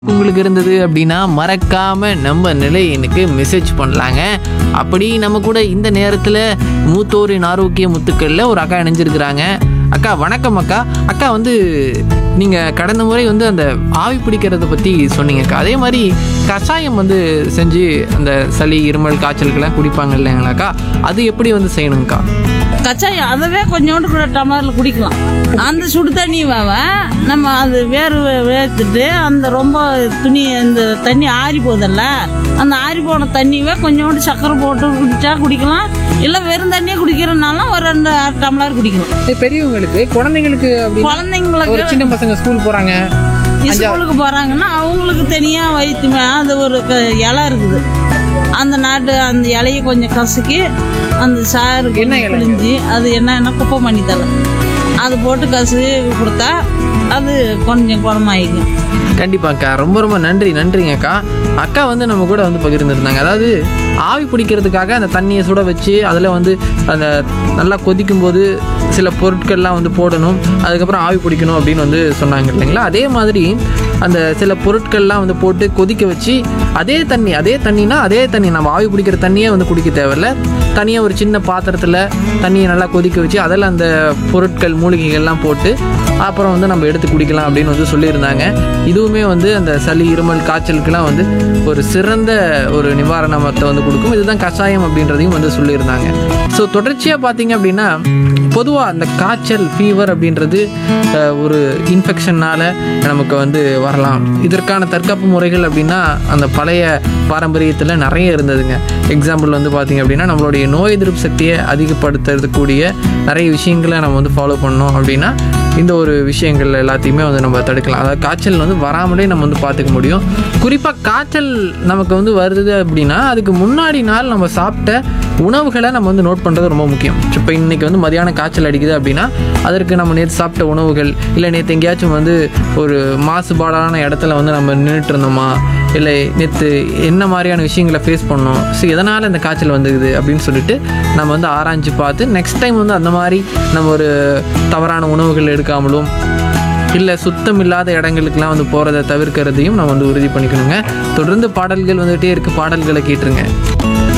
உங்களுக்கு இருந்தது அப்படின்னா மறக்காம நம்ம நிலையனுக்கு மெசேஜ் பண்ணலாங்க அப்படி நம்ம கூட இந்த நேரத்தில் மூத்தோரின் ஆரோக்கிய முத்துக்கள்ல ஒரு அக்கா இணைஞ்சிருக்கிறாங்க அக்கா வணக்கம் அக்கா அக்கா வந்து நீங்கள் கடந்த முறை வந்து அந்த ஆவி பிடிக்கிறத பற்றி சொன்னீங்கக்கா அதே மாதிரி கஷாயம் வந்து செஞ்சு அந்த சளி இருமல் காய்ச்சலுக்கெல்லாம் குடிப்பாங்க இல்லைங்களாக்கா அது எப்படி வந்து செய்யணுங்கக்கா கச்சாயம் அதவே கொஞ்சோண்டு கூட டம்ளரில் குடிக்கலாம் அந்த சுடு தண்ணி வேவ நம்ம அது வேறு வேர்த்துட்டு அந்த ரொம்ப துணி அந்த தண்ணி ஆறி போகுதல்ல அந்த ஆறி போன தண்ணியவே கொஞ்சோண்டு சக்கரை போட்டு குடிச்சா குடிக்கலாம் இல்லை வெறும் தண்ணியே குடிக்கிறனாலும் ஒரு ரெண்டு டம்ளர் குடிக்கலாம் பெரியவங்களுக்கு குழந்தைங்களுக்கு குழந்தைங்களுக்கு சின்ன பசங்க ஸ்கூல் போகிறாங்க ஸ்கூலுக்கு போறாங்கன்னா அவங்களுக்கு தனியா வயிற்று மே- அது ஒரு க- இலை இருக்குது அந்த நாட்டு அந்த இலையை கொஞ்சம் கசக்கி அந்த சாறு என்ன கொஞ்சம் இலைங்க? பிழிஞ்சு அது என்னன்னா குப்பை மணி தலை அது போட்டு கசக்கி கொடுத்தா அது கொஞ்சம் குணமாயிக்கும் கண்டிப்பாக்கா ரொம்ப ரொம்ப நன்றி நன்றிங்க அக்கா அக்கா வந்து நம்ம கூட வந்து பகிர்ந்துருந்தாங்க அதாவது ஆவி பிடிக்கிறதுக்காக அந்த தண்ணியை சுட வச்சு அதில் வந்து அந்த நல்லா கொதிக்கும் போது சில பொருட்கள்லாம் வந்து போடணும் அதுக்கப்புறம் ஆவி பிடிக்கணும் அப்படின்னு வந்து சொன்னாங்க இல்லைங்களா அதே மாதிரி அந்த சில பொருட்கள்லாம் வந்து போட்டு கொதிக்க வச்சு அதே தண்ணி அதே தண்ணினா அதே தண்ணி நம்ம ஆவி பிடிக்கிற தண்ணியே வந்து குடிக்க தேவையில்ல தனியாக ஒரு சின்ன பாத்திரத்தில் தண்ணியை நல்லா கொதிக்க வச்சு அதில் அந்த பொருட்கள் மூலிகைகள்லாம் போட்டு அப்புறம் வந்து நம்ம எடுத்து குடிக்கலாம் அப்படின்னு வந்து சொல்லியிருந்தாங்க இதுவுமே வந்து அந்த சளி இருமல் காய்ச்சலுக்கெல்லாம் வந்து ஒரு சிறந்த ஒரு நிவாரணத்தை வந்து கொடுக்கும் இதுதான் கஷாயம் அப்படின்றதையும் வந்து சொல்லியிருந்தாங்க ஸோ தொடர்ச்சியாக பார்த்தீங்க அப்படின்னா பொதுவாக அந்த காய்ச்சல் ஃபீவர் அப்படின்றது அஹ், ஒரு இன்ஃபெக்ஷனால் நமக்கு வந்து வரலாம் இதற்கான தற்காப்பு முறைகள் அப்படின்னா அந்த பழைய பாரம்பரியத்தில் நிறைய இருந்ததுங்க எக்ஸாம்பிள் வந்து பார்த்தீங்க அப்படின்னா நம்மளுடைய நோய் எதிர்ப்பு சக்தியை அதிகப்படுத்துறதுக்கூடிய நிறைய விஷயங்களை நம்ம வந்து ஃபாலோ பண்ணோம் அப்படின்னா இந்த ஒரு விஷயங்கள் எல்லாத்தையுமே வந்து நம்ம தடுக்கலாம் அதாவது காய்ச்சல் வந்து வராமலே நம்ம வந்து பார்த்துக்க முடியும் குறிப்பாக காய்ச்சல் நமக்கு வந்து வருது அப்படின்னா அதுக்கு முன்னாடி நாள் நம்ம சாப்பிட்ட உணவுகளை நம்ம வந்து நோட் பண்ணுறது ரொம்ப முக்கியம் இப்போ இன்னைக்கு வந்து மதியானம் காய்ச்சல் அடிக்குது அப்படின்னா அதற்கு நம்ம நேற்று சாப்பிட்ட உணவுகள் இல்லை நேற்று எங்கேயாச்சும் வந்து ஒரு மாசுபாடான இடத்துல வந்து நம்ம நின்றுட்டு இருந்தோமா இல்லை நேற்று என்ன மாதிரியான விஷயங்களை ஃபேஸ் பண்ணோம் ஸோ எதனால் இந்த காய்ச்சல் வந்துக்குது அப்படின்னு சொல்லிட்டு நம்ம வந்து ஆராய்ஞ்சு பார்த்து நெக்ஸ்ட் டைம் வந்து அந்த மாதிரி நம்ம ஒரு தவறான உணவுகள் எடுக்காமலும் இல்லை சுத்தம் இல்லாத இடங்களுக்கெல்லாம் வந்து போகிறத தவிர்க்கிறதையும் நம்ம வந்து உறுதி பண்ணிக்கணுங்க தொடர்ந்து பாடல்கள் வந்துகிட்டே இருக்கு பாடல்களை கேட்டுருங்க